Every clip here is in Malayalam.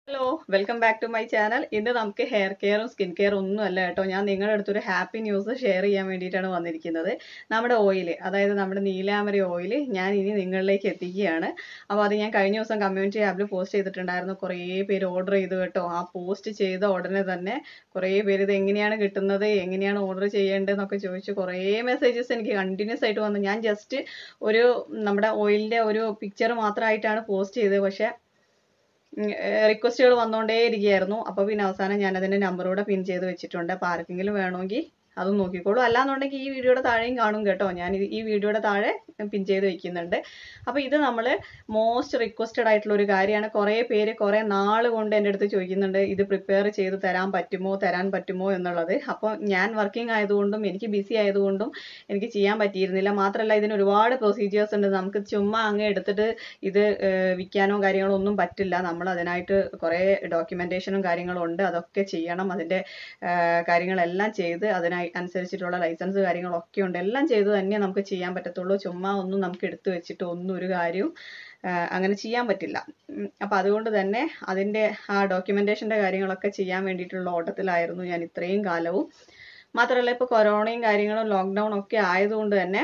hello welcome back to my channel ഇന്ന് നമുക്ക് ഹെയർ കെയറും സ്കിൻ കെയറും ഒന്നും അല്ല കേട്ടോ ഞാൻ നിങ്ങളുടെ അടുത്തൊരു ഹാപ്പി ന്യൂസ് ഷെയർ ചെയ്യാൻ വേണ്ടിയിട്ടാണ് വന്നിരിക്കുന്നത് നമ്മുടെ ഓയിൽ അതായത് നമ്മുടെ നീലാമരി ഓയിൽ ഞാൻ ഇനി നിങ്ങളിലേക്ക് എത്തിക്കുകയാണ് അപ്പോൾ അത് ഞാൻ കഴിഞ്ഞ ദിവസം കമ്മ്യൂണിറ്റി ആപ്പിൽ പോസ്റ്റ് ചെയ്തിട്ടുണ്ടായിരുന്നു കുറേ പേര് ഓർഡർ ചെയ്തു കേട്ടോ ആ പോസ്റ്റ് ചെയ്ത ഉടനെ തന്നെ കുറേ പേര് ഇത് എങ്ങനെയാണ് കിട്ടുന്നത് എങ്ങനെയാണ് ഓർഡർ ചെയ്യേണ്ടതെന്നൊക്കെ ചോദിച്ച് കുറേ മെസ്സേജസ് എനിക്ക് കണ്ടിന്യൂസ് ആയിട്ട് വന്നു ഞാൻ ജസ്റ്റ് ഒരു നമ്മുടെ ഓയിലിൻ്റെ ഒരു പിക്ചർ മാത്രമായിട്ടാണ് പോസ്റ്റ് ചെയ്തത് പക്ഷേ റിക്വസ്റ്റുകൾ വന്നുകൊണ്ടേ ഇരിക്കുകയായിരുന്നു അപ്പോൾ പിന്നെ അവസാനം ഞാൻ അതിൻ്റെ നമ്പറൂടെ പിൻ ചെയ്ത് വെച്ചിട്ടുണ്ട് അപ്പോൾ ആർക്കെങ്കിലും വേണമെങ്കിൽ അതും നോക്കിക്കോളൂ അല്ലാന്നുണ്ടെങ്കിൽ ഈ വീഡിയോയുടെ താഴെയും കാണും കേട്ടോ ഞാൻ ഇത് ഈ വീഡിയോയുടെ താഴെ പിൻ ചെയ്ത് വെക്കുന്നുണ്ട് അപ്പോൾ ഇത് നമ്മൾ മോസ്റ്റ് റിക്വസ്റ്റഡ് ആയിട്ടുള്ള ഒരു കാര്യമാണ് കുറേ പേര് കുറേ നാൾ കൊണ്ട് എൻ്റെ അടുത്ത് ചോദിക്കുന്നുണ്ട് ഇത് പ്രിപ്പയർ ചെയ്ത് തരാൻ പറ്റുമോ തരാൻ പറ്റുമോ എന്നുള്ളത് അപ്പോൾ ഞാൻ വർക്കിംഗ് ആയതുകൊണ്ടും എനിക്ക് ബിസി ആയതുകൊണ്ടും എനിക്ക് ചെയ്യാൻ പറ്റിയിരുന്നില്ല മാത്രമല്ല ഇതിന് ഒരുപാട് പ്രൊസീജിയേഴ്സ് ഉണ്ട് നമുക്ക് ചുമ്മാ അങ്ങ് എടുത്തിട്ട് ഇത് വിൽക്കാനോ കാര്യങ്ങളോ ഒന്നും പറ്റില്ല നമ്മൾ അതിനായിട്ട് കുറേ ഡോക്യുമെൻറ്റേഷനും കാര്യങ്ങളും ഉണ്ട് അതൊക്കെ ചെയ്യണം അതിൻ്റെ കാര്യങ്ങളെല്ലാം ചെയ്ത് അതിനായി അനുസരിച്ചിട്ടുള്ള ലൈസൻസ് കാര്യങ്ങളൊക്കെ ഉണ്ട് എല്ലാം ചെയ്ത് തന്നെ നമുക്ക് ചെയ്യാൻ പറ്റത്തുള്ളൂ ചുമ്മാ ഒന്നും നമുക്ക് എടുത്തു വെച്ചിട്ട് ഒന്നും ഒരു കാര്യവും അങ്ങനെ ചെയ്യാൻ പറ്റില്ല അപ്പം അതുകൊണ്ട് തന്നെ അതിൻ്റെ ആ ഡോക്യുമെൻറ്റേഷൻ്റെ കാര്യങ്ങളൊക്കെ ചെയ്യാൻ വേണ്ടിയിട്ടുള്ള ഓട്ടത്തിലായിരുന്നു ഞാൻ ഇത്രയും കാലവും മാത്രമല്ല ഇപ്പോൾ കൊറോണയും കാര്യങ്ങളും ലോക്ക്ഡൗൺ ഒക്കെ ആയതുകൊണ്ട് തന്നെ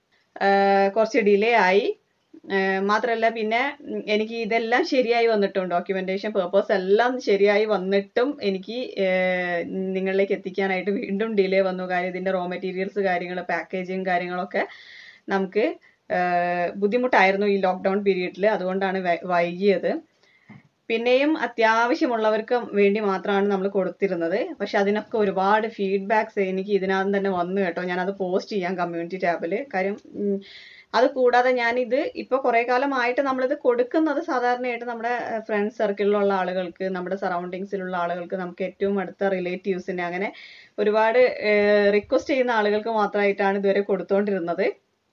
കുറച്ച് ഡിലേ ആയി മാത്രമല്ല പിന്നെ എനിക്ക് ഇതെല്ലാം ശരിയായി വന്നിട്ടും ഡോക്യുമെന്റേഷൻ പേർപ്പസ് എല്ലാം ശരിയായി വന്നിട്ടും എനിക്ക് നിങ്ങളിലേക്ക് എത്തിക്കാനായിട്ട് വീണ്ടും ഡിലേ വന്നു കാര്യം ഇതിന്റെ റോ മെറ്റീരിയൽസ് കാര്യങ്ങൾ പാക്കേജിങ് കാര്യങ്ങളൊക്കെ നമുക്ക് ബുദ്ധിമുട്ടായിരുന്നു ഈ ലോക്ക്ഡൗൺ പീരീഡിൽ അതുകൊണ്ടാണ് വൈകിയത് പിന്നെയും അത്യാവശ്യമുള്ളവർക്ക് വേണ്ടി മാത്രമാണ് നമ്മൾ കൊടുത്തിരുന്നത് പക്ഷെ അതിനൊക്കെ ഒരുപാട് ഫീഡ്ബാക്ക്സ് എനിക്ക് ഇതിനകത്ത് തന്നെ വന്നു കേട്ടോ ഞാനത് പോസ്റ്റ് ചെയ്യാം കമ്മ്യൂണിറ്റി ടാബിൽ കാര്യം അത് കൂടാതെ ഞാനിത് ഇപ്പോൾ കുറേ കാലമായിട്ട് നമ്മളിത് കൊടുക്കുന്നത് സാധാരണയായിട്ട് നമ്മുടെ ഫ്രണ്ട്സ് സർക്കിളിലുള്ള ആളുകൾക്ക് നമ്മുടെ സറൗണ്ടിങ്സിലുള്ള ആളുകൾക്ക് നമുക്ക് ഏറ്റവും അടുത്ത റിലേറ്റീവ്സിന് അങ്ങനെ ഒരുപാട് റിക്വസ്റ്റ് ചെയ്യുന്ന ആളുകൾക്ക് മാത്രമായിട്ടാണ് ഇതുവരെ കൊടുത്തുകൊണ്ടിരുന്നത്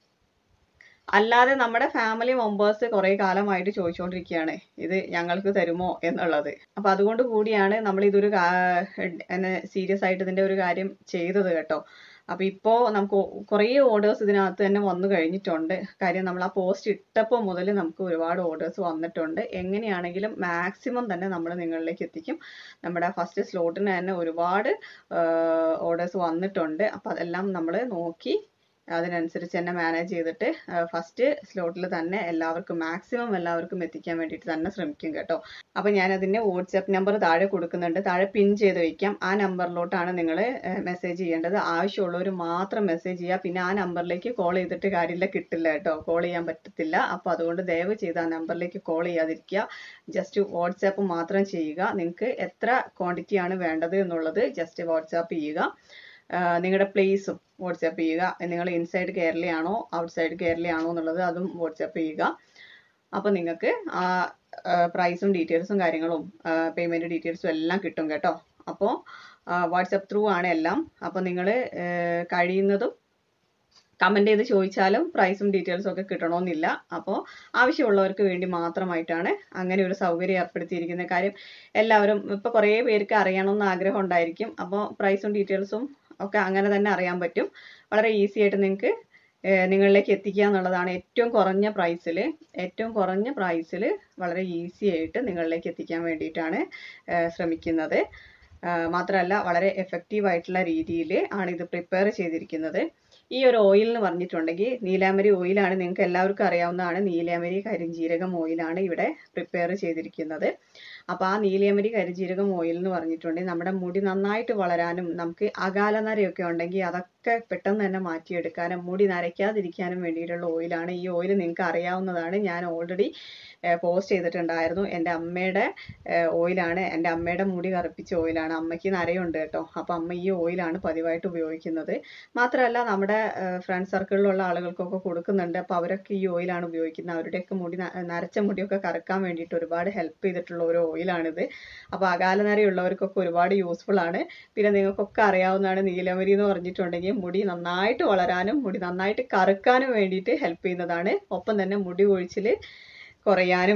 അല്ലാതെ നമ്മുടെ ഫാമിലി മെമ്പേഴ്സ് കുറേ കാലമായിട്ട് ചോദിച്ചുകൊണ്ടിരിക്കുകയാണ് ഇത് ഞങ്ങൾക്ക് തരുമോ എന്നുള്ളത് അപ്പം അതുകൊണ്ട് കൂടിയാണ് നമ്മൾ ഇതൊരു സീരിയസ് ആയിട്ട് ഇതിൻ്റെ ഒരു കാര്യം ചെയ്തത് കേട്ടോ അപ്പോൾ ഇപ്പോൾ നമുക്ക് കുറേ ഓർഡേഴ്സ് ഇതിനകത്ത് തന്നെ വന്നു കഴിഞ്ഞിട്ടുണ്ട് കാര്യം നമ്മൾ ആ പോസ്റ്റ് ഇട്ടപ്പോൾ മുതൽ നമുക്ക് ഒരുപാട് ഓർഡേഴ്സ് വന്നിട്ടുണ്ട് എങ്ങനെയാണെങ്കിലും മാക്സിമം തന്നെ നമ്മൾ നിങ്ങളിലേക്ക് എത്തിക്കും നമ്മുടെ ഫസ്റ്റ് സ്ലോട്ടിന് തന്നെ ഒരുപാട് ഓർഡേഴ്സ് വന്നിട്ടുണ്ട് അപ്പോൾ അതെല്ലാം നമ്മൾ നോക്കി അതിനനുസരിച്ച് തന്നെ മാനേജ് ചെയ്തിട്ട് ഫസ്റ്റ് സ്ലോട്ടിൽ തന്നെ എല്ലാവർക്കും മാക്സിമം എല്ലാവർക്കും എത്തിക്കാൻ വേണ്ടിയിട്ട് തന്നെ ശ്രമിക്കും കേട്ടോ അപ്പോൾ ഞാൻ അതിൻ്റെ വാട്സാപ്പ് നമ്പർ താഴെ കൊടുക്കുന്നുണ്ട് താഴെ പിൻ ചെയ്ത് വയ്ക്കാം ആ നമ്പറിലോട്ടാണ് നിങ്ങൾ മെസ്സേജ് ചെയ്യേണ്ടത് ആവശ്യമുള്ളവർ മാത്രം മെസ്സേജ് ചെയ്യുക പിന്നെ ആ നമ്പറിലേക്ക് കോൾ ചെയ്തിട്ട് കാര്യമില്ല കിട്ടില്ല കേട്ടോ കോൾ ചെയ്യാൻ പറ്റത്തില്ല അപ്പോൾ അതുകൊണ്ട് ദയവ് ചെയ്ത് ആ നമ്പറിലേക്ക് കോൾ ചെയ്യാതിരിക്കുക ജസ്റ്റ് വാട്സാപ്പ് മാത്രം ചെയ്യുക നിങ്ങൾക്ക് എത്ര ക്വാണ്ടിറ്റി ആണ് വേണ്ടത് എന്നുള്ളത് ജസ്റ്റ് വാട്സാപ്പ് ചെയ്യുക നിങ്ങളുടെ പ്ലേസും വാട്സാപ്പ് ചെയ്യുക നിങ്ങൾ ഇൻസൈഡ് കേരളയാണോ ഔട്ട്സൈഡ് കേരളയാണോ എന്നുള്ളത് അതും വാട്സാപ്പ് ചെയ്യുക അപ്പോൾ നിങ്ങൾക്ക് ആ പ്രൈസും ഡീറ്റെയിൽസും കാര്യങ്ങളും പേയ്മെൻറ്റ് ഡീറ്റെയിൽസും എല്ലാം കിട്ടും കേട്ടോ അപ്പോൾ വാട്സപ്പ് ത്രൂ ആണ് എല്ലാം അപ്പോൾ നിങ്ങൾ കഴിയുന്നതും കമൻറ്റ് ചെയ്ത് ചോദിച്ചാലും പ്രൈസും ഡീറ്റെയിൽസും ഒക്കെ കിട്ടണമെന്നില്ല അപ്പോൾ ആവശ്യമുള്ളവർക്ക് വേണ്ടി മാത്രമായിട്ടാണ് അങ്ങനെ ഒരു സൗകര്യം ഏർപ്പെടുത്തിയിരിക്കുന്നത് കാര്യം എല്ലാവരും ഇപ്പോൾ കുറേ പേർക്ക് അറിയണമെന്ന് ആഗ്രഹം ഉണ്ടായിരിക്കും അപ്പോൾ പ്രൈസും ഡീറ്റെയിൽസും ഒക്കെ അങ്ങനെ തന്നെ അറിയാൻ പറ്റും വളരെ ഈസി ആയിട്ട് നിങ്ങൾക്ക് നിങ്ങളിലേക്ക് എത്തിക്കുക എന്നുള്ളതാണ് ഏറ്റവും കുറഞ്ഞ പ്രൈസിൽ ഏറ്റവും കുറഞ്ഞ പ്രൈസിൽ വളരെ ഈസി ആയിട്ട് നിങ്ങളിലേക്ക് എത്തിക്കാൻ വേണ്ടിയിട്ടാണ് ശ്രമിക്കുന്നത് മാത്രമല്ല വളരെ എഫക്റ്റീവ് ആയിട്ടുള്ള രീതിയിൽ ആണ് ഇത് പ്രിപ്പയർ ചെയ്തിരിക്കുന്നത് ഈ ഒരു ഓയിൽ എന്ന് പറഞ്ഞിട്ടുണ്ടെങ്കിൽ നീലാമരി ഓയിലാണ് നിങ്ങൾക്ക് എല്ലാവർക്കും അറിയാവുന്നതാണ് നീലാമരി കരിഞ്ജീരകം ഓയിലാണ് ഇവിടെ പ്രിപ്പയർ ചെയ്തിരിക്കുന്നത് അപ്പോൾ ആ നീലിയമരി കരിജീരകം ഓയിൽ എന്ന് പറഞ്ഞിട്ടുണ്ടെങ്കിൽ നമ്മുടെ മുടി നന്നായിട്ട് വളരാനും നമുക്ക് അകാല നരയൊക്കെ ഉണ്ടെങ്കിൽ അതൊക്കെ പെട്ടെന്ന് തന്നെ മാറ്റിയെടുക്കാനും മുടി നരയ്ക്കാതിരിക്കാനും വേണ്ടിയിട്ടുള്ള ഓയിലാണ് ഈ ഓയിൽ നിങ്ങൾക്ക് അറിയാവുന്നതാണ് ഞാൻ ഓൾറെഡി പോസ്റ്റ് ചെയ്തിട്ടുണ്ടായിരുന്നു എൻ്റെ അമ്മയുടെ ഓയിലാണ് എൻ്റെ അമ്മയുടെ മുടി കറുപ്പിച്ച ഓയിലാണ് അമ്മയ്ക്ക് നരയുണ്ട് കേട്ടോ അപ്പോൾ അമ്മ ഈ ഓയിലാണ് പതിവായിട്ട് ഉപയോഗിക്കുന്നത് മാത്രമല്ല നമ്മുടെ ഫ്രണ്ട് സർക്കിളിലുള്ള ആളുകൾക്കൊക്കെ കൊടുക്കുന്നുണ്ട് അപ്പോൾ അവരൊക്കെ ഈ ഓയിലാണ് ഉപയോഗിക്കുന്നത് അവരുടെയൊക്കെ മുടി നരച്ച മുടിയൊക്കെ കറക്കാൻ വേണ്ടിയിട്ട് ഒരുപാട് ഹെൽപ്പ് ചെയ്തിട്ടുള്ള ഒരു ഓയിലാണിത് അപ്പോൾ അകാലനരയുള്ളവർക്കൊക്കെ ഒരുപാട് യൂസ്ഫുൾ ആണ് പിന്നെ നിങ്ങൾക്കൊക്കെ അറിയാവുന്നതാണ് നീലമരി എന്ന് പറഞ്ഞിട്ടുണ്ടെങ്കിൽ മുടി നന്നായിട്ട് വളരാനും മുടി നന്നായിട്ട് കറുക്കാനും വേണ്ടിയിട്ട് ഹെൽപ്പ് ചെയ്യുന്നതാണ് ഒപ്പം തന്നെ മുടി കൊഴിച്ചിൽ കുറയാനും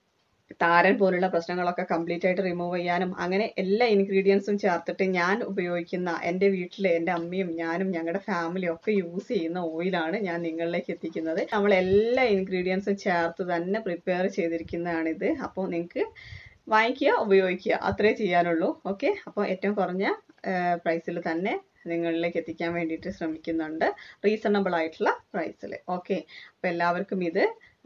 താരൻ പോലുള്ള പ്രശ്നങ്ങളൊക്കെ കംപ്ലീറ്റ് ആയിട്ട് റിമൂവ് ചെയ്യാനും അങ്ങനെ എല്ലാ ഇൻഗ്രീഡിയൻസും ചേർത്തിട്ട് ഞാൻ ഉപയോഗിക്കുന്ന എൻ്റെ വീട്ടിൽ എൻ്റെ അമ്മയും ഞാനും ഞങ്ങളുടെ ഫാമിലിയും ഒക്കെ യൂസ് ചെയ്യുന്ന ഓയിലാണ് ഞാൻ നിങ്ങളിലേക്ക് എത്തിക്കുന്നത് നമ്മൾ എല്ലാ ഇൻഗ്രീഡിയൻസും ചേർത്ത് തന്നെ പ്രിപ്പയർ ചെയ്തിരിക്കുന്നതാണിത് അപ്പോൾ നിങ്ങൾക്ക് വാങ്ങിക്കുക ഉപയോഗിക്കുക അത്രേ ചെയ്യാനുള്ളൂ ഓക്കെ അപ്പോൾ ഏറ്റവും കുറഞ്ഞ പ്രൈസിൽ തന്നെ നിങ്ങളിലേക്ക് എത്തിക്കാൻ വേണ്ടിയിട്ട് ശ്രമിക്കുന്നുണ്ട് റീസണബിൾ ആയിട്ടുള്ള പ്രൈസിൽ ഓക്കെ അപ്പോൾ എല്ലാവർക്കും ഇത്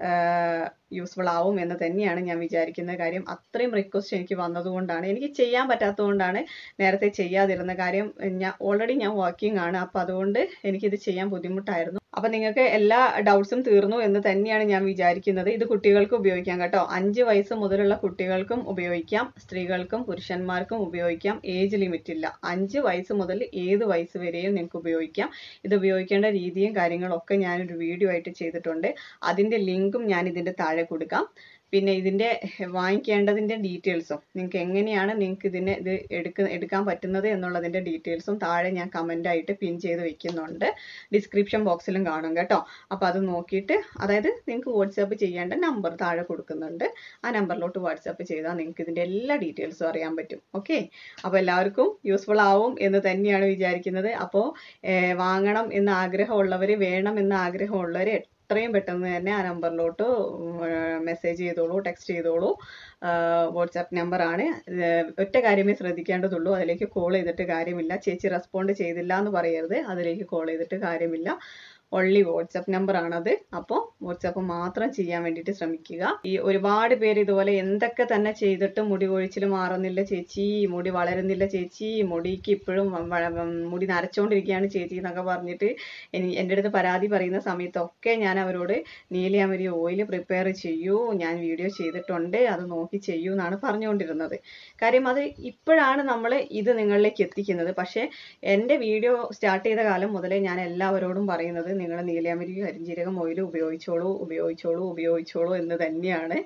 യൂസ്ഫുൾ ആവും എന്ന് തന്നെയാണ് ഞാൻ വിചാരിക്കുന്ന കാര്യം അത്രയും റിക്വസ്റ്റ് എനിക്ക് വന്നതുകൊണ്ടാണ് എനിക്ക് ചെയ്യാൻ പറ്റാത്തതുകൊണ്ടാണ് നേരത്തെ ചെയ്യാതിരുന്ന കാര്യം ഞാൻ ഓൾറെഡി ഞാൻ വർക്കിംഗ് ആണ് അപ്പോൾ അതുകൊണ്ട് എനിക്കിത് ചെയ്യാൻ ബുദ്ധിമുട്ടായിരുന്നു അപ്പം നിങ്ങൾക്ക് എല്ലാ ഡൗട്ട്സും തീർന്നു എന്ന് തന്നെയാണ് ഞാൻ വിചാരിക്കുന്നത് ഇത് കുട്ടികൾക്ക് ഉപയോഗിക്കാം കേട്ടോ അഞ്ച് വയസ്സ് മുതലുള്ള കുട്ടികൾക്കും ഉപയോഗിക്കാം സ്ത്രീകൾക്കും പുരുഷന്മാർക്കും ഉപയോഗിക്കാം ഏജ് ലിമിറ്റ് ഇല്ല അഞ്ച് വയസ്സ് മുതൽ ഏത് വയസ്സ് വരെയും നിങ്ങൾക്ക് ഉപയോഗിക്കാം ഇത് ഉപയോഗിക്കേണ്ട രീതിയും കാര്യങ്ങളും ഒക്കെ ഞാനൊരു വീഡിയോ ആയിട്ട് ചെയ്തിട്ടുണ്ട് അതിൻ്റെ ലിങ്കും ഞാൻ ഇതിൻ്റെ താഴെ കൊടുക്കാം പിന്നെ ഇതിൻ്റെ വാങ്ങിക്കേണ്ടതിൻ്റെ ഡീറ്റെയിൽസും നിങ്ങൾക്ക് എങ്ങനെയാണ് നിങ്ങൾക്ക് ഇതിനെ ഇത് എടുക്ക എടുക്കാൻ പറ്റുന്നത് എന്നുള്ളതിൻ്റെ ഡീറ്റെയിൽസും താഴെ ഞാൻ കമൻ്റ് ആയിട്ട് പിൻ ചെയ്ത് വെക്കുന്നുണ്ട് ഡിസ്ക്രിപ്ഷൻ ബോക്സിലും കാണും കേട്ടോ അപ്പോൾ അത് നോക്കിയിട്ട് അതായത് നിങ്ങൾക്ക് വാട്സാപ്പ് ചെയ്യേണ്ട നമ്പർ താഴെ കൊടുക്കുന്നുണ്ട് ആ നമ്പറിലോട്ട് വാട്സാപ്പ് ചെയ്താൽ നിങ്ങൾക്ക് ഇതിൻ്റെ എല്ലാ ഡീറ്റെയിൽസും അറിയാൻ പറ്റും ഓക്കെ അപ്പോൾ എല്ലാവർക്കും യൂസ്ഫുൾ ആവും എന്ന് തന്നെയാണ് വിചാരിക്കുന്നത് അപ്പോൾ വാങ്ങണം എന്ന് ആഗ്രഹമുള്ളവർ വേണം എന്ന് ആഗ്രഹമുള്ളവർ എത്രയും പെട്ടെന്ന് തന്നെ ആ നമ്പറിലോട്ട് മെസ്സേജ് ചെയ്തോളൂ ടെക്സ്റ്റ് ചെയ്തോളൂ വാട്സാപ്പ് നമ്പറാണ് ഒറ്റ കാര്യമേ ശ്രദ്ധിക്കേണ്ടതുള്ളൂ അതിലേക്ക് കോൾ ചെയ്തിട്ട് കാര്യമില്ല ചേച്ചി റെസ്പോണ്ട് ചെയ്തില്ല എന്ന് പറയരുത് അതിലേക്ക് കോൾ ചെയ്തിട്ട് കാര്യമില്ല ഒൺലി വാട്സപ്പ് നമ്പർ ആണത് അപ്പോൾ വാട്സപ്പ് മാത്രം ചെയ്യാൻ വേണ്ടിയിട്ട് ശ്രമിക്കുക ഈ ഒരുപാട് പേര് ഇതുപോലെ എന്തൊക്കെ തന്നെ ചെയ്തിട്ട് മുടി കൊഴിച്ചിൽ മാറുന്നില്ല ചേച്ചി മുടി വളരുന്നില്ല ചേച്ചി മുടിക്ക് ഇപ്പോഴും മുടി നരച്ചുകൊണ്ടിരിക്കുകയാണ് ചേച്ചി എന്നൊക്കെ പറഞ്ഞിട്ട് എനി എൻ്റെ അടുത്ത് പരാതി പറയുന്ന സമയത്തൊക്കെ ഞാൻ അവരോട് നീലയാമരി ഓയിൽ പ്രിപ്പയർ ചെയ്യൂ ഞാൻ വീഡിയോ ചെയ്തിട്ടുണ്ട് അത് നോക്കി ചെയ്യൂ എന്നാണ് പറഞ്ഞുകൊണ്ടിരുന്നത് കാര്യം അത് ഇപ്പോഴാണ് നമ്മൾ ഇത് നിങ്ങളിലേക്ക് എത്തിക്കുന്നത് പക്ഷേ എൻ്റെ വീഡിയോ സ്റ്റാർട്ട് ചെയ്ത കാലം മുതലേ ഞാൻ എല്ലാവരോടും പറയുന്നത് നിങ്ങൾ നീലയാമരി കരിഞ്ജീരകം ഓയിൽ ഉപയോഗിച്ചോളൂ ഉപയോഗിച്ചോളൂ ഉപയോഗിച്ചോളൂ എന്ന് തന്നെയാണ്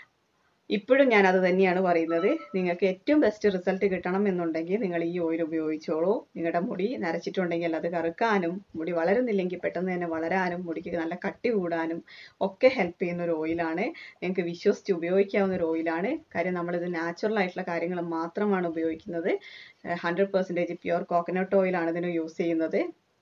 ഇപ്പോഴും ഞാൻ അത് തന്നെയാണ് പറയുന്നത് നിങ്ങൾക്ക് ഏറ്റവും ബെസ്റ്റ് റിസൾട്ട് കിട്ടണം എന്നുണ്ടെങ്കിൽ നിങ്ങൾ ഈ ഓയിൽ ഉപയോഗിച്ചോളൂ നിങ്ങളുടെ മുടി നരച്ചിട്ടുണ്ടെങ്കിൽ അത് കറുക്കാനും മുടി വളരുന്നില്ലെങ്കിൽ പെട്ടെന്ന് തന്നെ വളരാനും മുടിക്ക് നല്ല കട്ടി കൂടാനും ഒക്കെ ഹെൽപ്പ് ചെയ്യുന്ന ഒരു ഓയിലാണ് നിങ്ങൾക്ക് വിശ്വസിച്ച് ഉപയോഗിക്കാവുന്ന ഒരു ഓയിലാണ് കാര്യം നമ്മളിത് നാച്ചുറൽ ആയിട്ടുള്ള കാര്യങ്ങൾ മാത്രമാണ് ഉപയോഗിക്കുന്നത് ഹൺഡ്രഡ് പെർസെൻറ്റേജ് പ്യുവർ കോക്കനട്ട് ഓയിലാണ് ഇതിന് യൂസ് ചെയ്യുന്നത്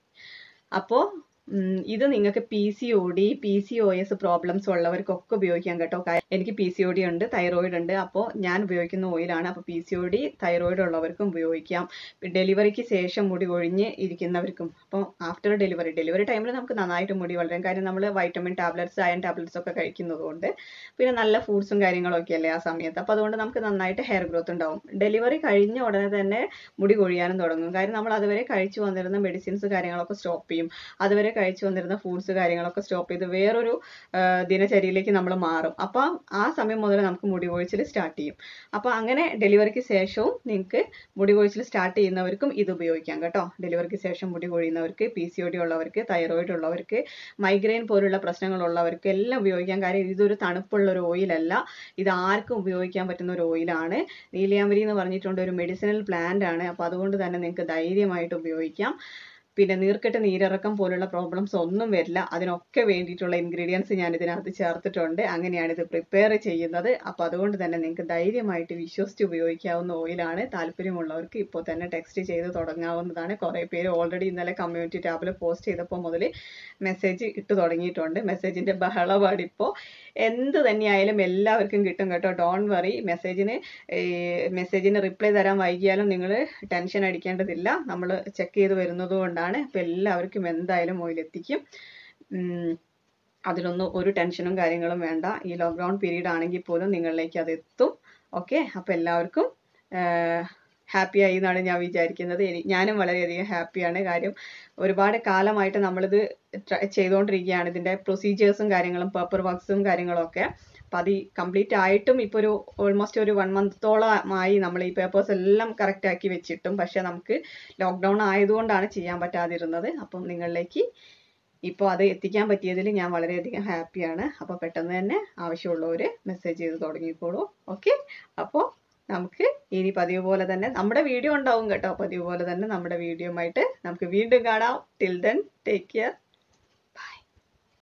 അപ്പോൾ ഇത് നിങ്ങൾക്ക് P C O D P C O S problems ഉള്ളവർക്കൊക്കെ ഉപയോഗിക്കാം കേട്ടോ എനിക്ക് പി സി ഒ ഡി ഉണ്ട് തൈറോയിഡ് ഉണ്ട് അപ്പോൾ ഞാൻ ഉപയോഗിക്കുന്ന ഓയിലാണ് അപ്പോൾ P C O D thyroid ഉള്ളവർക്കും ഉപയോഗിക്കാം ഡെലിവറിക്ക് ശേഷം മുടി ഒഴിഞ്ഞ് ഇരിക്കുന്നവർക്കും അപ്പോൾ ആഫ്റ്റർ ഡെലിവറി ഡെലിവറി ടൈമിൽ നമുക്ക് നന്നായിട്ട് മുടി വളരും കാര്യം നമ്മൾ വൈറ്റമിൻ ടാബ്ലറ്റ്സ് അയൺ ടാബ്ലറ്റ്സ് ഒക്കെ കഴിക്കുന്നത് കൊണ്ട് പിന്നെ നല്ല ഫ്രൂട്ട്സും കാര്യങ്ങളൊക്കെ അല്ലേ ആ സമയത്ത് അപ്പോൾ അതുകൊണ്ട് നമുക്ക് നന്നായിട്ട് ഹെയർ ഗ്രോത്ത് ഉണ്ടാവും ഡെലിവറി കഴിഞ്ഞ ഉടനെ തന്നെ മുടി കൊഴിയാനും തുടങ്ങും കാര്യം നമ്മൾ അതുവരെ കഴിച്ചു വന്നിരുന്ന മെഡിസിൻസ് കാര്യങ്ങളൊക്കെ സ്റ്റോപ്പ് ചെയ്യും അതുവരെ കഴിച്ചു വന്നിരുന്ന ഫുഡ്സ് കാര്യങ്ങളൊക്കെ സ്റ്റോപ്പ് ചെയ്ത് വേറൊരു ദിനചര്യയിലേക്ക് നമ്മൾ മാറും അപ്പം ആ സമയം മുതൽ നമുക്ക് മുടി കൊഴിച്ചിൽ സ്റ്റാർട്ട് ചെയ്യും അപ്പോൾ അങ്ങനെ ഡെലിവറിക്ക് ശേഷവും നിങ്ങൾക്ക് മുടി കൊഴിച്ചിൽ സ്റ്റാർട്ട് ചെയ്യുന്നവർക്കും ഇത് ഉപയോഗിക്കാം കേട്ടോ ഡെലിവറിക്ക് ശേഷം മുടി കൊഴിയുന്നവർക്ക് പി സി ഒ ഡി ഉള്ളവർക്ക് തൈറോയിഡ് ഉള്ളവർക്ക് മൈഗ്രെയിൻ പോലുള്ള പ്രശ്നങ്ങളുള്ളവർക്ക് എല്ലാം ഉപയോഗിക്കാം കാര്യം ഇതൊരു തണുപ്പുള്ള ഒരു ഓയിലല്ല ഇത് ആർക്കും ഉപയോഗിക്കാൻ പറ്റുന്ന ഒരു ഓയിലാണ് നീലിയാമ്പരി എന്ന് പറഞ്ഞിട്ടുണ്ട് ഒരു മെഡിസിനൽ പ്ലാന്റ് ആണ് അപ്പോൾ അതുകൊണ്ട് തന്നെ നിങ്ങൾക്ക് ധൈര്യമായിട്ട് ഉപയോഗിക്കാം പിന്നെ നീർക്കെട്ട് നീരിറക്കം പോലുള്ള പ്രോബ്ലംസ് ഒന്നും വരില്ല അതിനൊക്കെ വേണ്ടിയിട്ടുള്ള ഇൻഗ്രീഡിയൻസ് ഞാൻ ഇതിനകത്ത് ചേർത്തിട്ടുണ്ട് അങ്ങനെയാണ് ഇത് പ്രിപ്പയർ ചെയ്യുന്നത് അപ്പോൾ അതുകൊണ്ട് തന്നെ നിങ്ങൾക്ക് ധൈര്യമായിട്ട് വിശ്വസിച്ച് ഉപയോഗിക്കാവുന്ന ഓയിലാണ് താല്പര്യമുള്ളവർക്ക് ഇപ്പോൾ തന്നെ ടെക്സ്റ്റ് ചെയ്ത് തുടങ്ങാവുന്നതാണ് കുറേ പേര് ഓൾറെഡി ഇന്നലെ കമ്മ്യൂണിറ്റി ടാബിൽ പോസ്റ്റ് ചെയ്തപ്പോൾ മുതൽ മെസ്സേജ് ഇട്ട് തുടങ്ങിയിട്ടുണ്ട് മെസ്സേജിൻ്റെ ബഹളപാട് ഇപ്പോൾ എന്ത് തന്നെയായാലും എല്ലാവർക്കും കിട്ടും കേട്ടോ ഡോൺ വറി മെസ്സേജിന് മെസ്സേജിന് റിപ്ലൈ തരാൻ വൈകിയാലും നിങ്ങൾ ടെൻഷൻ അടിക്കേണ്ടതില്ല നമ്മൾ ചെക്ക് ചെയ്ത് വരുന്നത് കൊണ്ടാണ് അപ്പോൾ എല്ലാവർക്കും എന്തായാലും ഓയിൽ എത്തിക്കും അതിലൊന്നും ഒരു ടെൻഷനും കാര്യങ്ങളും വേണ്ട ഈ ലോക്ക്ഡൗൺ പീരീഡ് ആണെങ്കിൽ പോലും നിങ്ങളിലേക്ക് അത് എത്തും ഓക്കെ അപ്പോൾ എല്ലാവർക്കും ഹാപ്പി ആയി എന്നാണ് ഞാൻ വിചാരിക്കുന്നത് എനി ഞാനും വളരെയധികം ഹാപ്പിയാണ് കാര്യം ഒരുപാട് കാലമായിട്ട് നമ്മളിത് ചെയ്തുകൊണ്ടിരിക്കുകയാണ് ഇതിൻ്റെ പ്രൊസീജിയേഴ്സും കാര്യങ്ങളും പേപ്പർ വർക്ക്സും കാര്യങ്ങളൊക്കെ അപ്പം അത് കംപ്ലീറ്റ് ആയിട്ടും ഇപ്പോൾ ഒരു ഓൾമോസ്റ്റ് ഒരു വൺ മന്തോളമായി നമ്മൾ ഈ പേപ്പേഴ്സ് എല്ലാം കറക്റ്റ് ആക്കി വെച്ചിട്ടും പക്ഷേ നമുക്ക് ലോക്ക്ഡൗൺ ആയതുകൊണ്ടാണ് ചെയ്യാൻ പറ്റാതിരുന്നത് അപ്പം നിങ്ങളിലേക്ക് ഇപ്പോൾ അത് എത്തിക്കാൻ പറ്റിയതിൽ ഞാൻ വളരെയധികം ഹാപ്പിയാണ് അപ്പോൾ പെട്ടെന്ന് തന്നെ ആവശ്യമുള്ളവർ മെസ്സേജ് ചെയ്ത് തുടങ്ങിക്കോളൂ ഓക്കെ അപ്പോൾ നമുക്ക് ഇനി പതിവ് പോലെ തന്നെ നമ്മുടെ വീഡിയോ ഉണ്ടാവും കേട്ടോ പതിവ് പോലെ തന്നെ നമ്മുടെ വീഡിയോ ആയിട്ട് നമുക്ക് വീണ്ടും കാണാം ടിൽ ദെൻ ടേക്ക് കെയർ